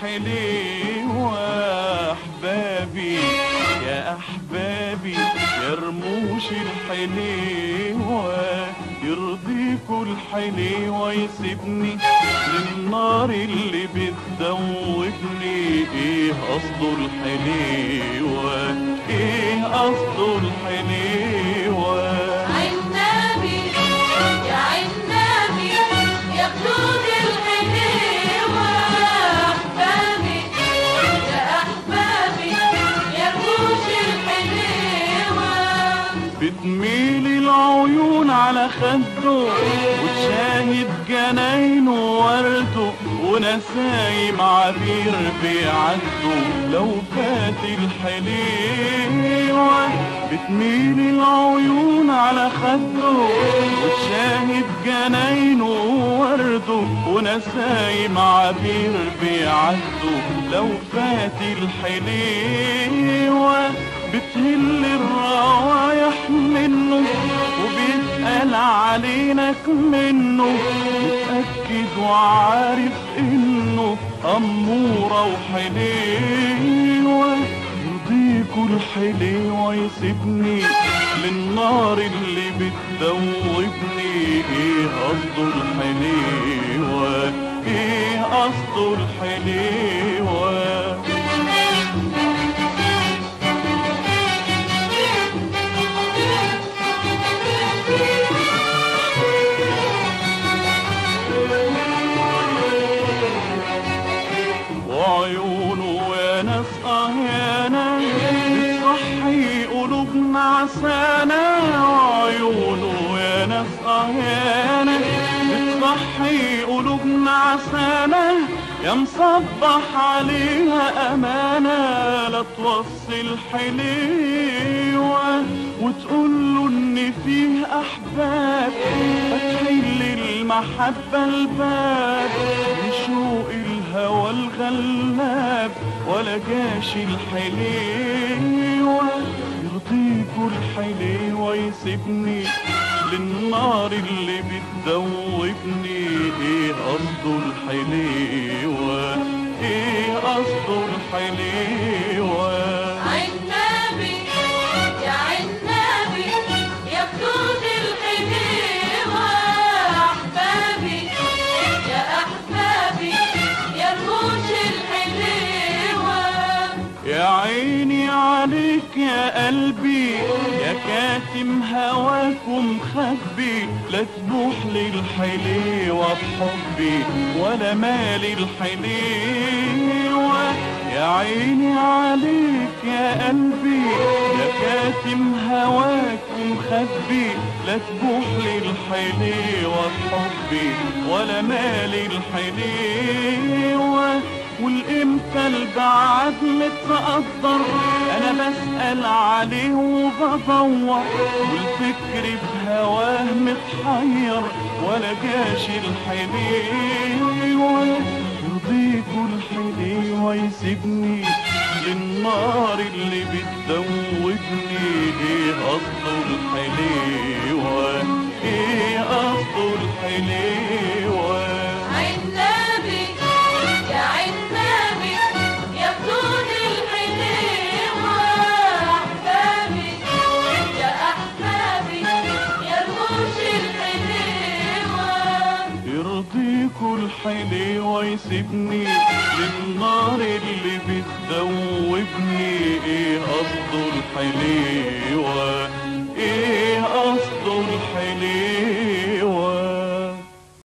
الحليوة أحبابي يا أحبابي يا رموش الحليوة يرضيكوا الحليوة يسيبني للنار اللي بتدوبني ايه قصده الحليوة ايه قصده الحليوة عنابي يا عنابي يا خدود الحليوة أحبابي يا أحبابي يا رموش الحليوة بتميل العيون على خده وتشاهد جناينه وورده ونسايم عبير بيعدوا لو فات الحليوة بتميل العيون على خده وتشاهد جناينه وورده ونسايم عبير بيعدوا لو فات الحليوة بتهل الروايح منه وبيتقال علينك منه متأكد وعارف انه أمورة وحليوة يرضيكوا الحليوة يسيبني للنار اللي بتدوبني ايه قصده الحليوة ايه قصده الحليوة وعيونه يا ناس اه يا ناس بتصحي قلوبنا عسانا وعيونه يا ناس اه يا ناس بتصحي قلوبنا عسانا يا مصبح عليها أمانة لا توصي الحليوة وتقول له إن فيه أحباب فتحل للمحبة الباب بشوق الهوى الغلاب ولا جاش الحليوة يرضيكوا الحليوة يسيبني للنار اللي بتدوبني ايه قصده الحليوة ايه قصده الحليوة عنابي يا عنابي يا خدود الحليوة أحبابي يا أحبابي يا رموش الحليوة يا عيني عليك يا قلبي يا كاتم هواك ومخبي لا تبوح للحليوة بحبي ولا مالي الحليوة يا عيني عليك يا قلبي يا كاتم هواك ومخبي لا تبوح للحليوة بحبي ولا مالي الحليوة والامتى البعد متقدر انا بسأل عليه وبدور والفكر بهواه متحير ولا جاش الحليوة يرضيكوا الحليوة يسيبني للنار اللي بتدوبني ايه قصده الحليوة ايه قصده الحليوة عنابي يا عنابي يا خدود الحليوة أحبابي يا أحبابي يا رموش الحليوة يرضيكوا الحليوة يسيبني للنار اللي بتدوبني ايه قصده الحليوة ايه قصده الحليوة